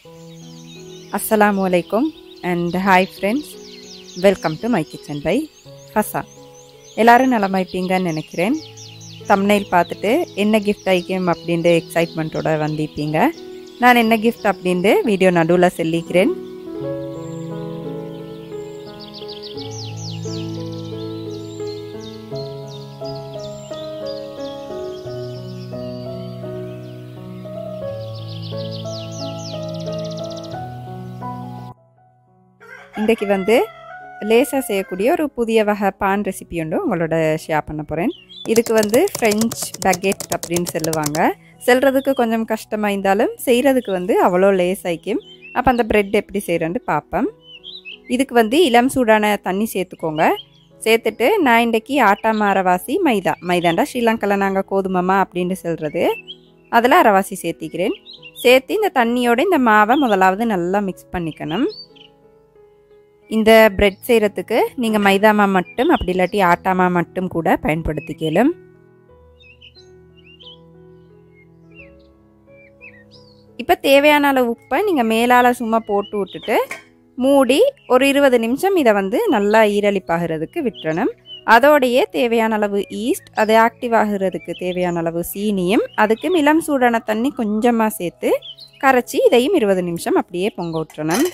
அஸ்ஸலாமு அலைக்கும் and hi friends welcome to my kitchen by Fasa எல்லாரும் நலமாய்ப்பீங்கன்னு நினைக்கிறேன் தம்னைல் பார்த்துட்டு என்ன கிஃப்ட் ஐக்கியம் அப்படின்ட்டு எக்ஸைட்மெண்ட்டோட வந்திருப்பீங்க நான் என்ன கிஃப்ட் அப்படின்ட்டு வீடியோ நடுவில் சொல்லிக்கிறேன் இன்றைக்கு வந்து லேசாக செய்யக்கூடிய ஒரு புதிய வகை பான் ரெசிபி ஒன்று உங்களோட ஷேர் பண்ண போகிறேன் இதுக்கு வந்து ஃப்ரெஞ்ச் பக்கெட் அப்படின்னு சொல்லுவாங்க செல்றதுக்கு கொஞ்சம் கஷ்டமாக இருந்தாலும் செய்கிறதுக்கு வந்து அவ்வளோ லேஸ் ஆயிக்கும் அப்போ அந்த ப்ரெட் எப்படி செய்கிறேன்னு பார்ப்பேன் இதுக்கு வந்து இளம் சூடான தண்ணி சேர்த்துக்கோங்க சேர்த்துட்டு நான் இன்றைக்கி ஆட்டாம அரைவாசி மைதா மைதாண்டா ஸ்ரீலங்காவில் நாங்கள் கோதுமமா அப்படின்னு சொல்கிறது அதில் அரைவாசி சேர்த்திக்கிறேன் சேர்த்து இந்த தண்ணியோட இந்த மாவை முதலாவது நல்லா மிக்ஸ் பண்ணிக்கணும் இந்த பிரெட் செய்கிறதுக்கு நீங்கள் மைதாமா மட்டும் அப்படி இல்லாட்டி ஆட்டாமா மட்டும் கூட பயன்படுத்திக்கலாம் இப்போ தேவையான அளவு உப்பை நீங்கள் மேலால் சும்மா போட்டு விட்டுட்டு மூடி ஒரு இருபது நிமிஷம் இதை வந்து நல்லா ஈரலிப்பாகிறதுக்கு விட்டுறணும் அதோடையே தேவையான அளவு ஈஸ்ட் அது ஆக்டிவ் ஆகிறதுக்கு தேவையான அளவு சீனியும் அதுக்கு இளம் சூடான தண்ணி கொஞ்சமாக சேர்த்து கரைச்சி இதையும் இருபது நிமிஷம் அப்படியே பொங்க விட்டுறணும்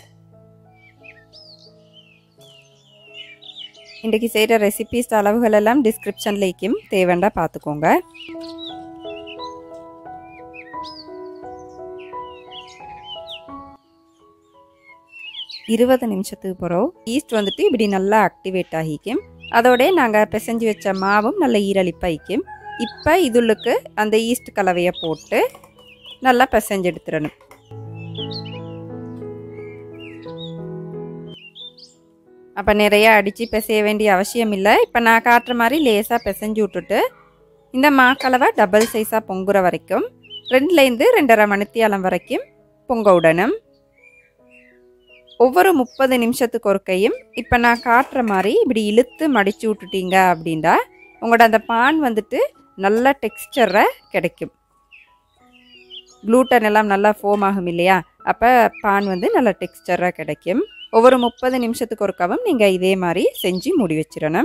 இன்றைக்கி செய்கிற ரெசிபிஸ் அளவுகள் எல்லாம் டிஸ்கிரிப்ஷன்லேயும் தேவைண்டா பார்த்துக்கோங்க இருபது நிமிஷத்துக்கு பிறகு ஈஸ்ட் வந்துட்டு இப்படி நல்லா ஆக்டிவேட் ஆகிக்கும் அதோட நாங்கள் பிசைஞ்சு வச்ச மாவும் நல்ல ஈரலிப்பாய்க்கும் இப்போ இதுளுக்கு அந்த ஈஸ்ட் கலவையை போட்டு நல்லா பிசைஞ்சு எடுத்துடணும் அப்போ நிறைய அடித்து பிசைய வேண்டிய அவசியம் இல்லை இப்போ நான் காட்டுற மாதிரி லேசாக பிசைஞ்சு விட்டுட்டு இந்த மாக்கலவை டபுள் சைஸாக பொங்குற வரைக்கும் ரெண்டுலேருந்து ரெண்டரை மணித்தியாலம் வரைக்கும் பொங்க விடணும் ஒவ்வொரு முப்பது நிமிஷத்துக்கு ஒருக்கையும் இப்போ நான் காட்டுற மாதிரி இப்படி இழுத்து மடித்து விட்டுட்டீங்க அப்படின்னா உங்களோட அந்த பான் வந்துட்டு நல்ல டெக்ஸ்டரை கிடைக்கும் க்ளூட்டன் எல்லாம் நல்லா ஃபோம் ஆகும் இல்லையா அப்போ பான் வந்து நல்ல டெக்ஸ்டராக கிடைக்கும் ஒவ்வொரு முப்பது நிமிஷத்துக்கு ஒருக்கவும் நீங்கள் இதே மாதிரி செஞ்சு மூடி வச்சிடணும்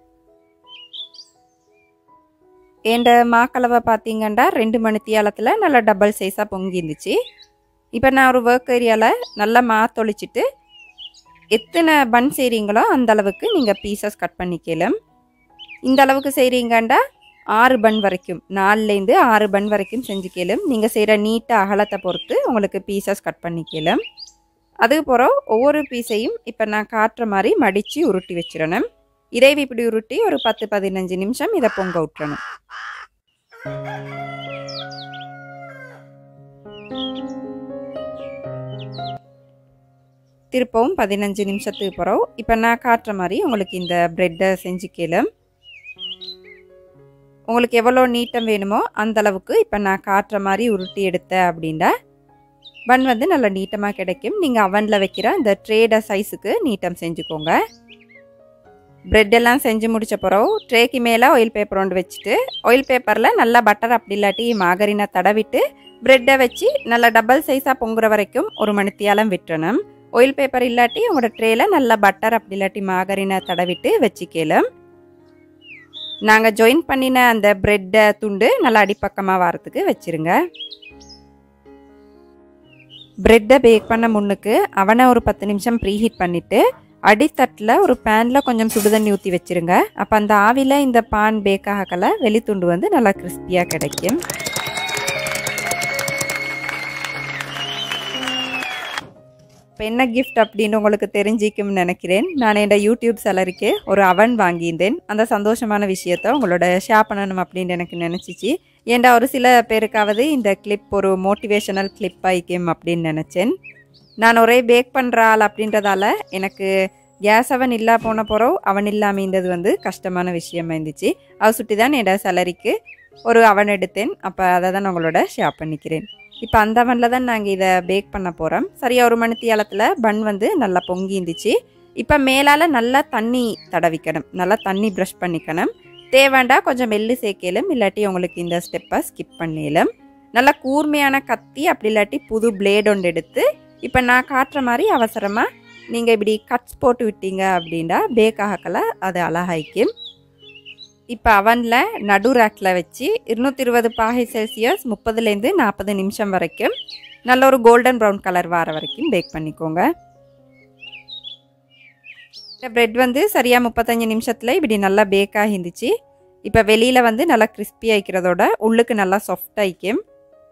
என்ற மாக்கலவை பார்த்தீங்கன்னா ரெண்டு மணித்தியாலத்தில் நல்லா டபுள் சைஸாக பொங்கி இருந்துச்சு இப்போ நான் ஒரு ஒர்க் ஏரியாவில் நல்லா மா தொளிச்சிட்டு எத்தனை பன் செய்கிறீங்களோ அந்த அளவுக்கு நீங்கள் பீசஸ் கட் பண்ணிக்கலாம் இந்த அளவுக்கு செய்கிறீங்கண்டா ஆறு பன் வரைக்கும் நாலுலேருந்து ஆறு பன் வரைக்கும் செஞ்சுக்கலாம் நீங்கள் செய்கிற நீட்டாக அகலத்தை பொறுத்து உங்களுக்கு பீசஸ் கட் பண்ணிக்கலாம் அதுக்கப்புறம் ஒவ்வொரு பீஸையும் இப்போ நான் காட்டுற மாதிரி மடித்து உருட்டி வச்சிடணும் இதை இப்படி உருட்டி ஒரு பத்து பதினஞ்சு நிமிஷம் இதை பொங்க விட்டுறணும் திருப்பவும் பதினஞ்சு நிமிஷத்துக்கு பிறகு இப்போ நான் காட்டுற மாதிரி உங்களுக்கு இந்த ப்ரெட்டை செஞ்சுக்கலாம் உங்களுக்கு எவ்வளோ நீட்டம் வேணுமோ அந்த அளவுக்கு இப்போ நான் காட்டுற மாதிரி உருட்டி எடுத்தேன் அப்படின்னா பன் வந்து நல்லா நீட்டமாக கிடைக்கும் நீங்கள் அவனில் வைக்கிற அந்த ட்ரேட சைஸுக்கு நீட்டம் செஞ்சுக்கோங்க ப்ரெட் எல்லாம் செஞ்சு முடிச்ச பிறகு ட்ரேக்கு மேலே ஆயில் பேப்பர் ஒன்று வச்சுட்டு ஆயில் பேப்பரில் நல்லா பட்டர் அப்படி இல்லாட்டி மாகரினை தடவிட்டு ப்ரெட்டை வச்சு நல்லா டபுள் சைஸாக பொங்குற வரைக்கும் ஒரு மணித்தியாலம் விட்டுறணும் ஆயில் பேப்பர் இல்லாட்டி உங்களோட ட்ரேயில் நல்லா பட்டர் அப்படி இல்லாட்டி மாகரினை தடவிட்டு வச்சுக்கலாம் நாங்கள் ஜாயின் பண்ணின அந்த ப்ரெட்டை துண்டு நல்லா அடிப்பக்கமாக வரத்துக்கு வச்சுருங்க ப்ரெட்டை பேக் பண்ண முன்னுக்கு அவனை ஒரு பத்து நிமிஷம் ப்ரீஹீட் பண்ணிவிட்டு அடித்தட்டில் ஒரு பேனில் கொஞ்சம் சுடுதண்ணி ஊற்றி வச்சுருங்க அப்போ அந்த ஆவியில் இந்த பான் பேக் ஆகல வெளித்துண்டு வந்து நல்லா கிறிஸ்பியாக கிடைக்கும் இப்போ என்ன கிஃப்ட் அப்படின்னு உங்களுக்கு தெரிஞ்சிக்கும்னு நினைக்கிறேன் நான் என் யூடியூப் சேலரிக்கு ஒரு அவன் வாங்கியிருந்தேன் அந்த சந்தோஷமான விஷயத்த உங்களோட ஷேர் பண்ணணும் அப்படின்னு எனக்கு நினச்சிச்சு ஏன்டா ஒரு சில பேருக்காவது இந்த கிளிப் ஒரு மோட்டிவேஷனல் கிளிப் ஆயிக்கும் அப்படின்னு நினச்சேன் நான் ஒரே பேக் பண்ணுற ஆள் அப்படின்றதால எனக்கு கேஸ் அவன் இல்லா போன போகிறோம் அவன் இல்லாமல் இருந்தது வந்து கஷ்டமான விஷயமா இருந்துச்சு அவ சுட்டி தான் என்னோட சேலரிக்கு ஒரு அவன் எடுத்தேன் அப்போ அதை தான் உங்களோட ஷேர் பண்ணிக்கிறேன் இப்போ அந்த அவனில் தான் நாங்கள் இதை பேக் பண்ண போகிறோம் சரியாக ஒரு மணி தியாலத்தில் பன் வந்து நல்லா பொங்கி இருந்துச்சு இப்போ மேலால் நல்லா தண்ணி தடவிக்கணும் நல்லா தண்ணி ப்ரஷ் பண்ணிக்கணும் தேவைண்டா கொஞ்சம் மெல்லு சேர்க்கலும் இல்லாட்டி உங்களுக்கு இந்த ஸ்டெப்பை ஸ்கிப் பண்ணிடலும் நல்லா கூர்மையான கத்தி அப்படி இல்லாட்டி புது பிளேட் ஒன்று எடுத்து இப்போ நான் காட்டுற மாதிரி அவசரமாக நீங்கள் இப்படி கட்ஸ் போட்டு விட்டீங்க அப்படின்னா பேக் ஆகக்கல அது அழகாய்க்கும் இப்போ அவனில் நடு ரேக்கில் வச்சு இருநூற்றி இருபது பாகை செல்சியஸ் முப்பதுலேருந்து நாற்பது நிமிஷம் வரைக்கும் நல்ல ஒரு கோல்டன் ப்ரௌன் கலர் வர வரைக்கும் பேக் பண்ணிக்கோங்க இந்த ப்ரெட் வந்து சரியாக முப்பத்தஞ்சு நிமிஷத்தில் இப்படி நல்லா பேக் ஆகிருந்துச்சு இப்போ வெளியில் வந்து நல்லா கிறிஸ்பி ஆகிக்கிறதோட உள்ளுக்கு நல்லா சாஃப்ட் ஆகிக்கும்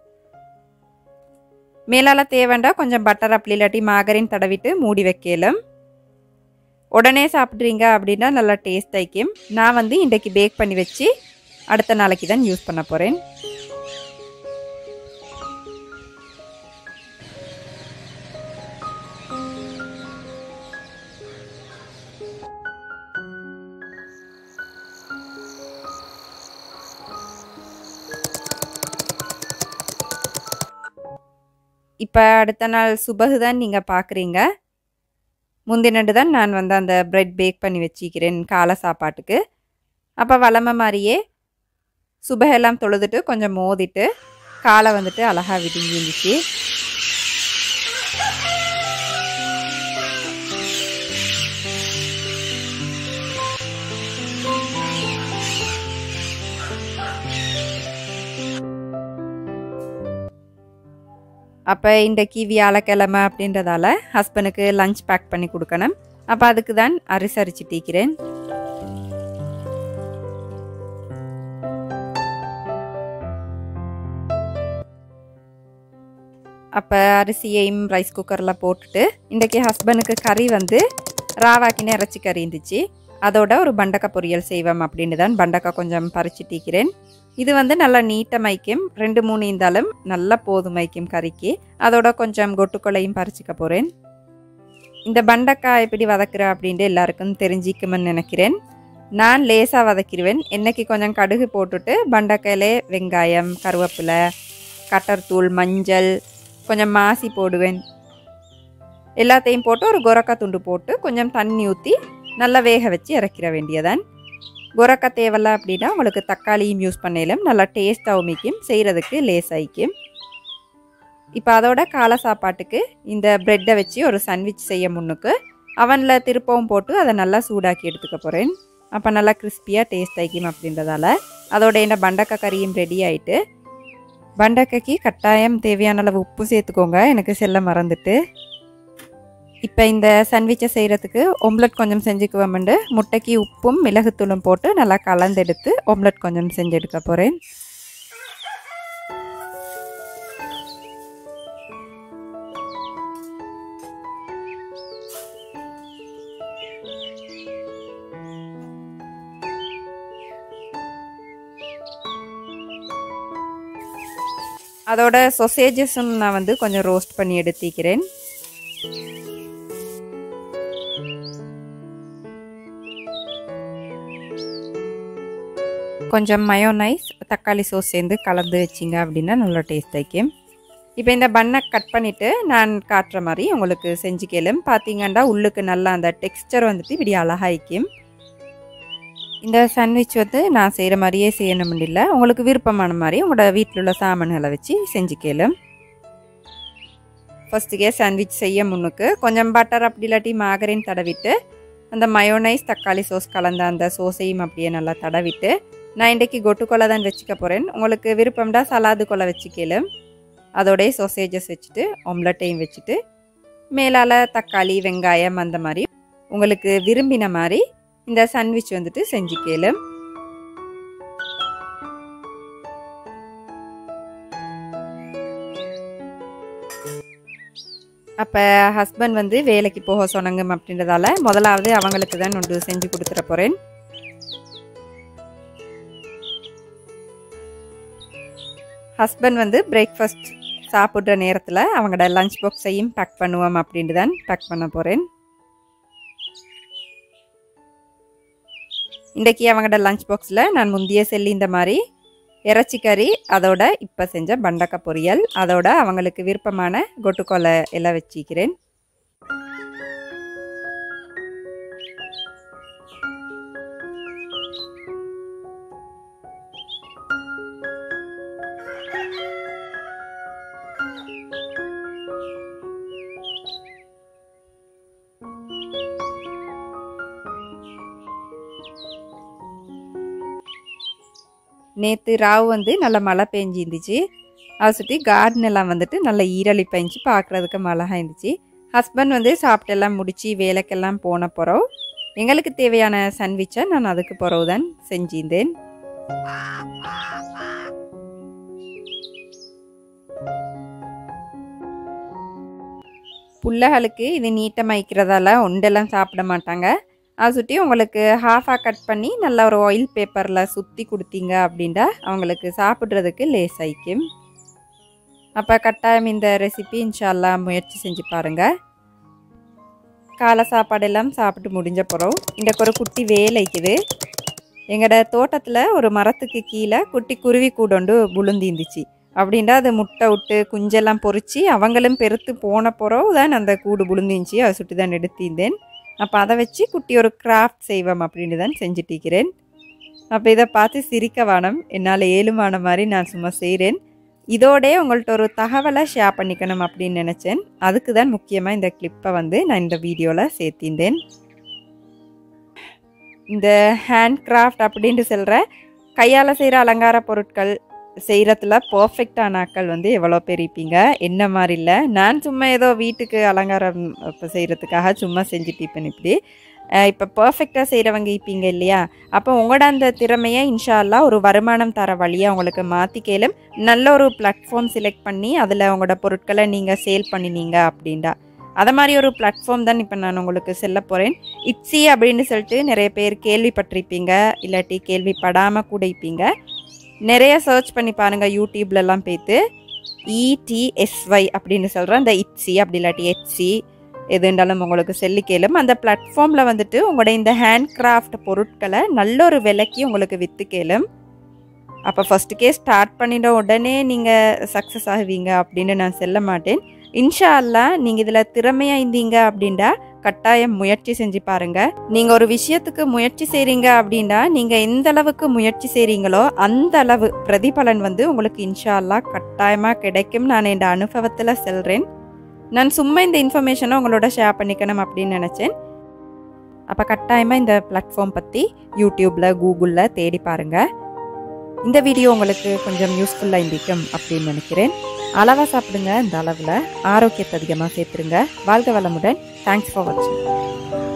மேலால் தேவைண்டா கொஞ்சம் பட்டர் அப்படி இல்லாட்டி மாகரின் தடவிட்டு மூடி வைக்கலும் உடனே சாப்பிட்றீங்க அப்படின்னா நல்லா டேஸ்ட் ஆகிக்கும் நான் வந்து இன்றைக்கு பேக் பண்ணி வச்சு அடுத்த நாளைக்கு தான் யூஸ் பண்ண போகிறேன் இப்போ அடுத்த நாள் சுபகு தான் நீங்கள் பார்க்குறீங்க முந்தினண்டு தான் நான் வந்து அந்த ப்ரெட் பேக் பண்ணி வச்சிக்கிறேன் காலை சாப்பாட்டுக்கு அப்போ வளமை மாதிரியே சுபகெல்லாம் தொழுதுட்டு கொஞ்சம் மோதிட்டு காலை வந்துட்டு அழகாக விடிஞ்சு இருந்துச்சு அப்போ இன்றைக்கி வியாழக்கிழமை அப்படின்றதால ஹஸ்பண்டுக்கு லஞ்ச் பேக் பண்ணி கொடுக்கணும் அப்போ அதுக்கு தான் அரிசி அரிச்சிட்டிக்கிறேன் அப்போ அரிசியையும் ரைஸ் குக்கரில் போட்டுட்டு இன்றைக்கி ஹஸ்பண்டுக்கு கறி வந்து ராவாக்கினே இறைச்சி கறி இருந்துச்சு அதோட ஒரு பண்டக்காய் பொரியல் செய்வோம் அப்படின்னு தான் பண்டக்காய் கொஞ்சம் பறிச்சுட்டிக்கிறேன் இது வந்து நல்லா நீட்டை மைக்கும் ரெண்டு மூணு இருந்தாலும் நல்லா போதும் மைக்கும் கறிக்கு அதோட கொஞ்சம் கொட்டுக்கொலையும் பறிச்சுக்க போகிறேன் இந்த பண்டக்காய் எப்படி வதக்குற அப்படின்ட்டு எல்லாருக்கும் தெரிஞ்சிக்குமென்னு நினைக்கிறேன் நான் லேசாக வதக்கிடுவேன் என்னைக்கு கொஞ்சம் கடுகு போட்டுட்டு பண்டக்காயிலே வெங்காயம் கருவேப்பிலை கட்டர்தூள் மஞ்சள் கொஞ்சம் மாசி போடுவேன் எல்லாத்தையும் போட்டு ஒரு கொரக்காய் துண்டு போட்டு கொஞ்சம் தண்ணி ஊற்றி நல்லா வேக வச்சு இறக்கிற வேண்டியதான் கொரக்காய் தேவையில்ல அப்படின்னா உங்களுக்கு தக்காளியும் யூஸ் பண்ணலும் நல்லா டேஸ்ட்டாகவும் மிக்கும் செய்கிறதுக்கு லேஸ் ஆகிக்கும் இப்போ அதோட காலை சாப்பாட்டுக்கு இந்த ப்ரெட்டை வச்சு ஒரு சாண்ட்விச் செய்ய முன்னுக்கு அவனில் திருப்பவும் போட்டு அதை நல்லா சூடாக்கி எடுத்துக்க போகிறேன் அப்போ நல்லா கிறிஸ்பியாக டேஸ்ட் ஆகிக்கும் அப்படின்றதால அதோட என்ன பண்டக்காய் கறியும் ரெடி ஆகிட்டு பண்டக்காய்க்கு கட்டாயம் தேவையான அளவு உப்பு சேர்த்துக்கோங்க எனக்கு செல்ல மறந்துட்டு இப்போ இந்த சாண்ட்விச்சை செய்கிறதுக்கு ஒம்லெட் கொஞ்சம் செஞ்சுக்குவோம்ண்டு முட்டைக்கு உப்பும் மிளகுத்தூளும் போட்டு நல்லா கலந்தெடுத்து ஒம்லெட் கொஞ்சம் செஞ்சு எடுக்க போகிறேன் அதோட சொசேஜஸும் நான் வந்து கொஞ்சம் ரோஸ்ட் பண்ணி எடுத்திக்கிறேன் கொஞ்சம் மயோனைஸ் தக்காளி சோஸ் சேர்ந்து கலந்து வச்சிங்க அப்படின்னா நல்லா டேஸ்ட் ஆகிக்கும் இப்போ இந்த பண்ணை கட் பண்ணிவிட்டு நான் காட்டுற மாதிரி உங்களுக்கு செஞ்சு கேளும் பார்த்தீங்கன்னா உள்ளுக்கு நல்லா அந்த டெக்ஸ்டர் வந்துட்டு இப்படி அழகாய்க்கும் இந்த சாண்ட்விச் வந்து நான் செய்கிற மாதிரியே செய்யணும் இல்லை உங்களுக்கு விருப்பமான மாதிரி உங்களோட வீட்டில் உள்ள சாமான்களை வச்சு செஞ்சு கேளும் ஃபஸ்ட்டுக்கே சாண்ட்விச் செய்ய முன்னுக்கு கொஞ்சம் பட்டர் அப்படி இல்லாட்டி மாகரின் தடவிட்டு அந்த மயோனைஸ் தக்காளி சோஸ் கலந்த அந்த சோஸையும் அப்படியே நல்லா தடவிட்டு நான் இன்றைக்கி கொட்டுக்கொலை தான் வச்சுக்க போகிறேன் உங்களுக்கு விருப்பம்டா சலாது கொலை வச்சுக்கலும் அதோடைய சோசேஜஸ் வச்சுட்டு ஒம்லெட்டையும் வச்சுட்டு மேலால் தக்காளி வெங்காயம் அந்த மாதிரி உங்களுக்கு விரும்பின மாதிரி இந்த சாண்ட்விச் வந்துட்டு செஞ்சு கேளும் அப்போ ஹஸ்பண்ட் வந்து வேலைக்கு போக சொன்னாங்க அப்படின்றதால முதலாவது அவங்களுக்கு தான் ஒன்று செஞ்சு கொடுத்துட போகிறேன் ஹஸ்பண்ட் வந்து பிரேக்ஃபாஸ்ட் சாப்பிட்ற நேரத்தில் அவங்களோட லஞ்ச் பாக்ஸையும் பேக் பண்ணுவோம் அப்படின்ட்டு தான் பேக் பண்ண போகிறேன் இன்றைக்கி அவங்களோட லஞ்ச் பாக்ஸில் நான் முந்தைய செல்லி இந்த மாதிரி இறைச்சி கறி அதோட இப்போ செஞ்ச பண்டக்காய் பொரியல் அதோட அவங்களுக்கு விருப்பமான கொட்டுக்கொலை எல்லாம் வச்சிக்கிறேன் நேற்று ராவு வந்து நல்ல மழை பெஞ்சு இருந்துச்சு அதை சுற்றி கார்டன் எல்லாம் வந்துட்டு நல்ல ஈரலி பெஞ்சு பார்க்குறதுக்கு மழை இருந்துச்சு ஹஸ்பண்ட் வந்து சாப்பிட்டு எல்லாம் முடிச்சு வேலைக்கெல்லாம் போன பிறகு எங்களுக்கு தேவையான சாண்ட்விச்சை நான் அதுக்கு பிறகு தான் செஞ்சிருந்தேன் புள்ளைகளுக்கு இது நீட்டமாக வைக்கிறதால ஒண்டெல்லாம் சாப்பிட மாட்டாங்க அதை சுற்றி உங்களுக்கு ஹாஃபாக கட் பண்ணி நல்லா ஒரு ஆயில் பேப்பரில் சுற்றி கொடுத்தீங்க அப்படின்டா அவங்களுக்கு சாப்பிட்றதுக்கு லேஸ் ஆயிக்கும் அப்போ கட்டாயம் இந்த ரெசிபி இன்ஷால்லா முயற்சி செஞ்சு பாருங்கள் காலை சாப்பாடெல்லாம் சாப்பிட்டு முடிஞ்ச பிறகு இன்றைக்கு ஒரு குட்டி வேலைக்குது எங்களோட தோட்டத்தில் ஒரு மரத்துக்கு கீழே குட்டி குருவி கூடொண்டு புழுந்திருந்துச்சு அப்படின்டா அது முட்டை விட்டு குஞ்செல்லாம் பொறிச்சு அவங்களும் பெருத்து போன பிறகு தான் அந்த கூடு புழுந்திருந்துச்சு அதை சுட்டி தான் எடுத்திருந்தேன் அப்போ அதை வச்சு குட்டி ஒரு கிராஃப்ட் செய்வோம் அப்படின்னு தான் செஞ்சுட்டிருக்கிறேன் அப்போ இதை பார்த்து சிரிக்க வானம் என்னால் ஏழுமான மாதிரி நான் சும்மா செய்கிறேன் இதோடே உங்கள்கிட்ட ஒரு தகவலை ஷேர் பண்ணிக்கணும் அப்படின்னு நினச்சேன் அதுக்கு தான் முக்கியமாக இந்த கிளிப்பை வந்து நான் இந்த வீடியோவில் சேர்த்திருந்தேன் இந்த ஹேண்ட் கிராஃப்ட் அப்படின்ட்டு சொல்கிற கையால் செய்கிற அலங்கார பொருட்கள் செய்கிறதுல பர்ஃபெக்டான ஆக்கள் வந்து எவ்வளோ பேர் இருப்பீங்க என்ன மாதிரி இல்லை நான் சும்மா ஏதோ வீட்டுக்கு அலங்காரம் இப்போ செய்கிறதுக்காக சும்மா செஞ்சுட்டு இருப்பேன் இப்படி இப்போ பர்ஃபெக்டாக செய்கிறவங்க இருப்பீங்க இல்லையா அப்போ உங்களோட அந்த திறமையை இன்ஷால்லா ஒரு வருமானம் தர வழியாக உங்களுக்கு மாற்றிக்கலும் நல்ல ஒரு பிளாட்ஃபார்ம் செலக்ட் பண்ணி அதில் உங்களோட பொருட்களை நீங்கள் சேல் பண்ணினீங்க அப்படின்டா அதை மாதிரி ஒரு பிளாட்ஃபார்ம் தான் இப்போ நான் உங்களுக்கு செல்ல போகிறேன் இட்ஸி அப்படின்னு சொல்லிட்டு நிறைய பேர் கேள்விப்பட்டிருப்பீங்க இல்லாட்டி கேள்விப்படாமல் கூட இருப்பீங்க நிறைய சர்ச் பண்ணி பாருங்கள் யூடியூப்லலாம் போய்த்து இடிஎஸ்ஒய் அப்படின்னு சொல்கிறேன் இந்த இட்ஸி அப்படி இல்லாட்டி எட்ஸி எதுண்டாலும் உங்களுக்கு சொல்லி கேளும் அந்த பிளாட்ஃபார்மில் வந்துட்டு உங்களோட இந்த ஹேண்ட் கிராஃப்ட் பொருட்களை நல்ல ஒரு விலைக்கு உங்களுக்கு விற்று கேளும் அப்போ ஃபஸ்ட்டுக்கே ஸ்டார்ட் பண்ணிட உடனே நீங்கள் சக்ஸஸ் ஆகுவீங்க அப்படின்னு நான் சொல்ல மாட்டேன் இன்ஷா அல்லா நீங்கள் இதில் திறமையாக இருந்தீங்க அப்படின்டா கட்டாயம் முயற்சி செஞ்சு பாருங்க நீங்கள் ஒரு விஷயத்துக்கு முயற்சி செய்கிறீங்க அப்படின்னா நீங்கள் எந்த அளவுக்கு முயற்சி செய்கிறீங்களோ அந்த அளவு பிரதிபலன் வந்து உங்களுக்கு இன்ஷா அல்லா கட்டாயமாக கிடைக்கும் நான் இந்த அனுபவத்தில் செல்கிறேன் நான் சும்மா இந்த இன்ஃபர்மேஷனை உங்களோட ஷேர் பண்ணிக்கணும் அப்படின்னு நினச்சேன் அப்போ கட்டாயமாக இந்த பிளாட்ஃபார்ம் பற்றி யூடியூப்பில் கூகுளில் தேடி பாருங்கள் இந்த வீடியோ உங்களுக்கு கொஞ்சம் யூஸ்ஃபுல்லாக இருந்திருக்கும் அப்படின்னு நினைக்கிறேன் அளவாக சாப்பிடுங்க இந்த அளவில் ஆரோக்கியத்தை அதிகமாக சேர்த்துருங்க வாழ்க வளமுடன் தேங்க்ஸ் ஃபார் வாட்சிங்